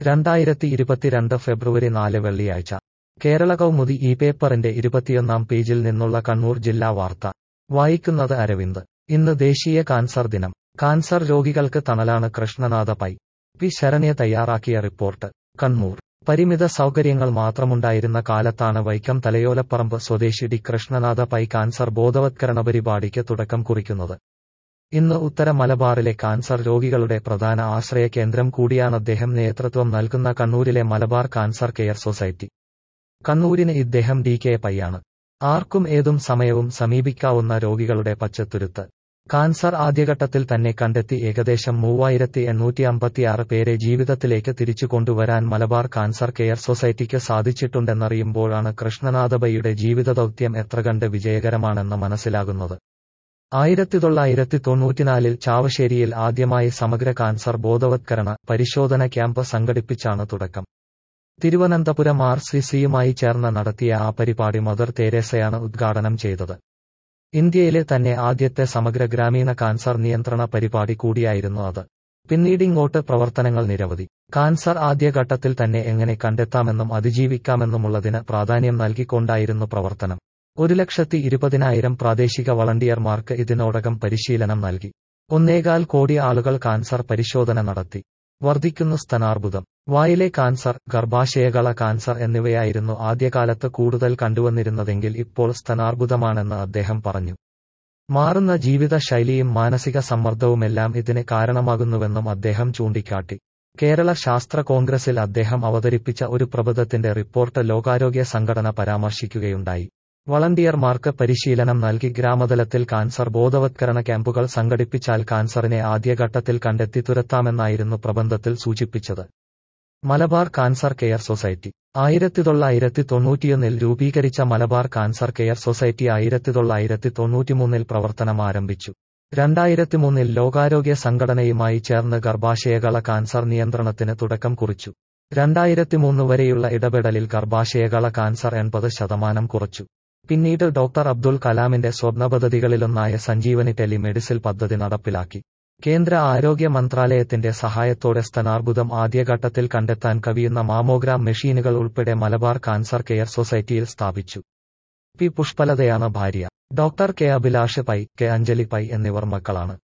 രണ്ടായിരത്തി ഇരുപത്തിരണ്ട് ഫെബ്രുവരി നാല് വെള്ളിയാഴ്ച കേരള കൗമുദി ഈ പേപ്പറിന്റെ ഇരുപത്തിയൊന്നാം പേജിൽ നിന്നുള്ള കണ്ണൂർ ജില്ലാ വാർത്ത വായിക്കുന്നത് അരവിന്ദ് ഇന്ന് ദേശീയ കാൻസർ ദിനം കാൻസർ രോഗികൾക്ക് തണലാണ് കൃഷ്ണനാഥ പൈ പി ശരണ്യ തയ്യാറാക്കിയ റിപ്പോർട്ട് കണ്ണൂർ പരിമിത സൗകര്യങ്ങൾ മാത്രമുണ്ടായിരുന്ന കാലത്താണ് വൈക്കം തലയോലപ്പറമ്പ് സ്വദേശി ഡി കൃഷ്ണനാഥ പൈ കാൻസർ ബോധവത്കരണ പരിപാടിക്ക് തുടക്കം കുറിക്കുന്നത് ഇന്ന് ഉത്തര മലബാറിലെ കാൻസർ രോഗികളുടെ പ്രധാന ആശ്രയ കേന്ദ്രം കൂടിയാണ് അദ്ദേഹം നേതൃത്വം നൽകുന്ന കണ്ണൂരിലെ മലബാർ കാൻസർ കെയർ സൊസൈറ്റി കണ്ണൂരിന് ഇദ്ദേഹം ഡി കെ പയ്യാണ് ആർക്കും ഏതും സമയവും സമീപിക്കാവുന്ന രോഗികളുടെ പച്ചത്തുരുത്ത് കാൻസർ ആദ്യഘട്ടത്തിൽ തന്നെ കണ്ടെത്തി ഏകദേശം മൂവായിരത്തി എണ്ണൂറ്റി അമ്പത്തിയാറ് പേരെ ജീവിതത്തിലേക്ക് തിരിച്ചു കൊണ്ടുവരാൻ മലബാർ കാൻസർ കെയർ സൊസൈറ്റിക്ക് സാധിച്ചിട്ടുണ്ടെന്നറിയുമ്പോഴാണ് കൃഷ്ണനാഥബയ്യുടെ ജീവിതദൗത്യം എത്ര കണ്ട് വിജയകരമാണെന്ന് മനസ്സിലാകുന്നത് ആയിരത്തി തൊള്ളായിരത്തി തൊണ്ണൂറ്റിനാലിൽ ചാവശ്ശേരിയിൽ ആദ്യമായി സമഗ്ര കാൻസർ ബോധവത്കരണ പരിശോധന ക്യാമ്പ് സംഘടിപ്പിച്ചാണ് തുടക്കം തിരുവനന്തപുരം ആർ സി സിയുമായി ചേർന്ന് നടത്തിയ ആ പരിപാടി മദർ തെരേസയാണ് ഉദ്ഘാടനം ചെയ്തത് ഇന്ത്യയിലെ തന്നെ ആദ്യത്തെ സമഗ്ര ഗ്രാമീണ കാൻസർ നിയന്ത്രണ പരിപാടി കൂടിയായിരുന്നു അത് പിന്നീടിങ്ങോട്ട് പ്രവർത്തനങ്ങൾ നിരവധി കാൻസർ ആദ്യഘട്ടത്തിൽ തന്നെ എങ്ങനെ കണ്ടെത്താമെന്നും അതിജീവിക്കാമെന്നുമുള്ളതിന് പ്രാധാന്യം നൽകിക്കൊണ്ടായിരുന്നു പ്രവർത്തനം ഒരു ലക്ഷത്തി ഇരുപതിനായിരം പ്രാദേശിക വളണ്ടിയർമാർക്ക് ഇതിനോടകം പരിശീലനം നൽകി ഒന്നേകാൽ കോടി ആളുകൾ കാൻസർ പരിശോധന നടത്തി വർദ്ധിക്കുന്നു സ്തനാർബുദം വായിലെ കാൻസർ ഗർഭാശയകള കാൻസർ എന്നിവയായിരുന്നു ആദ്യകാലത്ത് കൂടുതൽ കണ്ടുവന്നിരുന്നതെങ്കിൽ ഇപ്പോൾ സ്തനാർബുദമാണെന്ന് അദ്ദേഹം പറഞ്ഞു മാറുന്ന ജീവിത ശൈലിയും മാനസിക സമ്മർദ്ദവുമെല്ലാം ഇതിന് കാരണമാകുന്നുവെന്നും അദ്ദേഹം ചൂണ്ടിക്കാട്ടി കേരള ശാസ്ത്ര കോൺഗ്രസിൽ അദ്ദേഹം അവതരിപ്പിച്ച ഒരു പ്രബന്ധത്തിന്റെ റിപ്പോർട്ട് ലോകാരോഗ്യ സംഘടന പരാമർശിക്കുകയുണ്ടായി വളണ്ടിയർമാർക്ക് പരിശീലനം നൽകി ഗ്രാമതലത്തിൽ കാൻസർ ബോധവത്കരണ ക്യാമ്പുകൾ സംഘടിപ്പിച്ചാൽ കാൻസറിനെ ആദ്യഘട്ടത്തിൽ കണ്ടെത്തി തുരത്താമെന്നായിരുന്നു പ്രബന്ധത്തിൽ സൂചിപ്പിച്ചത് മലബാർ കാൻസർ കെയർ സൊസൈറ്റി ആയിരത്തി തൊള്ളായിരത്തി തൊണ്ണൂറ്റിയൊന്നിൽ രൂപീകരിച്ച മലബാർ കാൻസർ കെയർ സൊസൈറ്റി ആയിരത്തി തൊള്ളായിരത്തി തൊണ്ണൂറ്റിമൂന്നിൽ പ്രവർത്തനം ആരംഭിച്ചു രണ്ടായിരത്തി മൂന്നിൽ ലോകാരോഗ്യ സംഘടനയുമായി ചേർന്ന് ഗർഭാശയകള കാൻസർ നിയന്ത്രണത്തിന് തുടക്കം കുറിച്ചു രണ്ടായിരത്തി മൂന്ന് വരെയുള്ള ഇടപെടലിൽ ഗർഭാശയകള കാൻസർ എൺപത് ശതമാനം കുറച്ചു പിന്നീട് ഡോക്ടർ അബ്ദുൽ കലാമിന്റെ സ്വപ്ന പദ്ധതികളിലൊന്നായ സഞ്ജീവനി ടെലിമെഡിസിൻ പദ്ധതി നടപ്പിലാക്കി കേന്ദ്ര ആരോഗ്യ മന്ത്രാലയത്തിന്റെ സഹായത്തോടെ സ്തനാർബുദം ആദ്യഘട്ടത്തിൽ കണ്ടെത്താൻ കഴിയുന്ന മാമോഗ്രാം മെഷീനുകൾ ഉൾപ്പെടെ മലബാർ കാൻസർ കെയർ സൊസൈറ്റിയിൽ സ്ഥാപിച്ചു പി പുഷ്പലതയാണ് ഭാര്യ doctor K Abhilash Pai K Anjali Pai എന്നിവർ മക്കളാണ്